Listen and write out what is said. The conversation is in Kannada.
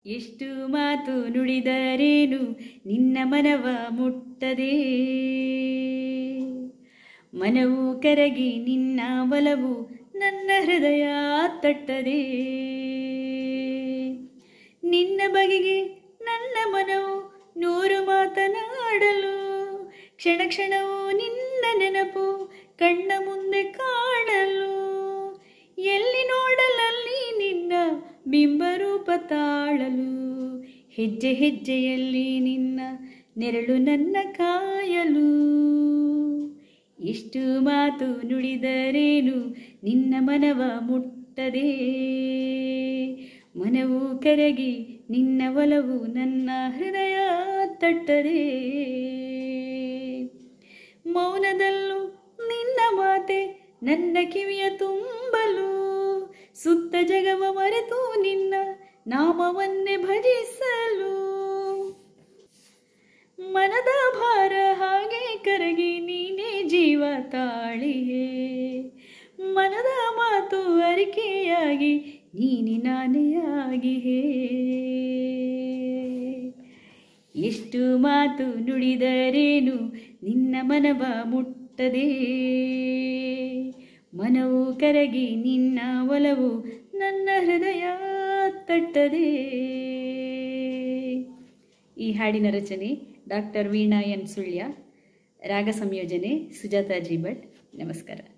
ಎಷ್ಟು ಮಾತು ನುಡಿದರೇನು ನಿನ್ನ ಮನವ ಮುಟ್ಟದೆ ಮನವು ಕರಗಿ ನಿನ್ನ ಒಲವು ನನ್ನ ಹೃದಯ ತಟ್ಟದೆ ನಿನ್ನ ಬಗೆಗೆ ನನ್ನ ಮನವು ನೂರು ಮಾತನಾಡಲು ಕ್ಷಣ ಕ್ಷಣವೂ ನಿನ್ನ ನೆನಪು ಕಣ್ಣ ಮುಂದೆ ಕಾಣಲು ಎಲ್ಲಿ ನೋಡಲಲ್ಲಿ ನಿನ್ನ ಬಿಂಬರೂಪ ತಾಳಲು ಹೆಜ್ಜೆ ಹೆಜ್ಜೆಯಲ್ಲಿ ನಿನ್ನ ನೆರಳು ನನ್ನ ಕಾಯಲು ಎಷ್ಟು ಮಾತು ನುಡಿದರೇನು ನಿನ್ನ ಮನವ ಮುಟ್ಟದೆ ಮನವು ಕರಗಿ ನಿನ್ನ ಒಲವು ನನ್ನ ಹೃದಯ ತಟ್ಟದೆ ಮೌನದಲ್ಲೂ ನಿನ್ನ ಮಾತೆ ನನ್ನ ಕಿವಿಯ ತುಂಬಲು ಸುತ್ತ ಜಗವ ಮರೆತು ನಿನ್ನ ನಾಮವನ್ನೇ ಭಜಿಸಲು ಮನದ ಭಾರ ಹಾಗೆ ಕರಗಿ ನೀನೇ ಜೀವ ತಾಳಿಯೇ ಮನದ ಮಾತು ಅರಿಕೆಯಾಗಿ ನೀನೆ ನಾನೆಯಾಗಿಯೇ ಎಷ್ಟು ಮಾತು ನುಡಿದರೇನು ನಿನ್ನ ಮನವ ಮುಟ್ಟದೆ ಮನವು ಕರಗಿ ನಿನ್ನ ಒಲವು ನನ್ನ ಹೃದಯ ತಟ್ಟದೆ ಈ ಹಾಡಿನ ರಚನೆ ಡಾಕ್ಟರ್ ವೀಣಾ ಎನ್ ಸುಳ್ಯ ರಾಗ ಸಂಯೋಜನೆ ಸುಜಾತಾ ಜಿ ಭಟ್ ನಮಸ್ಕಾರ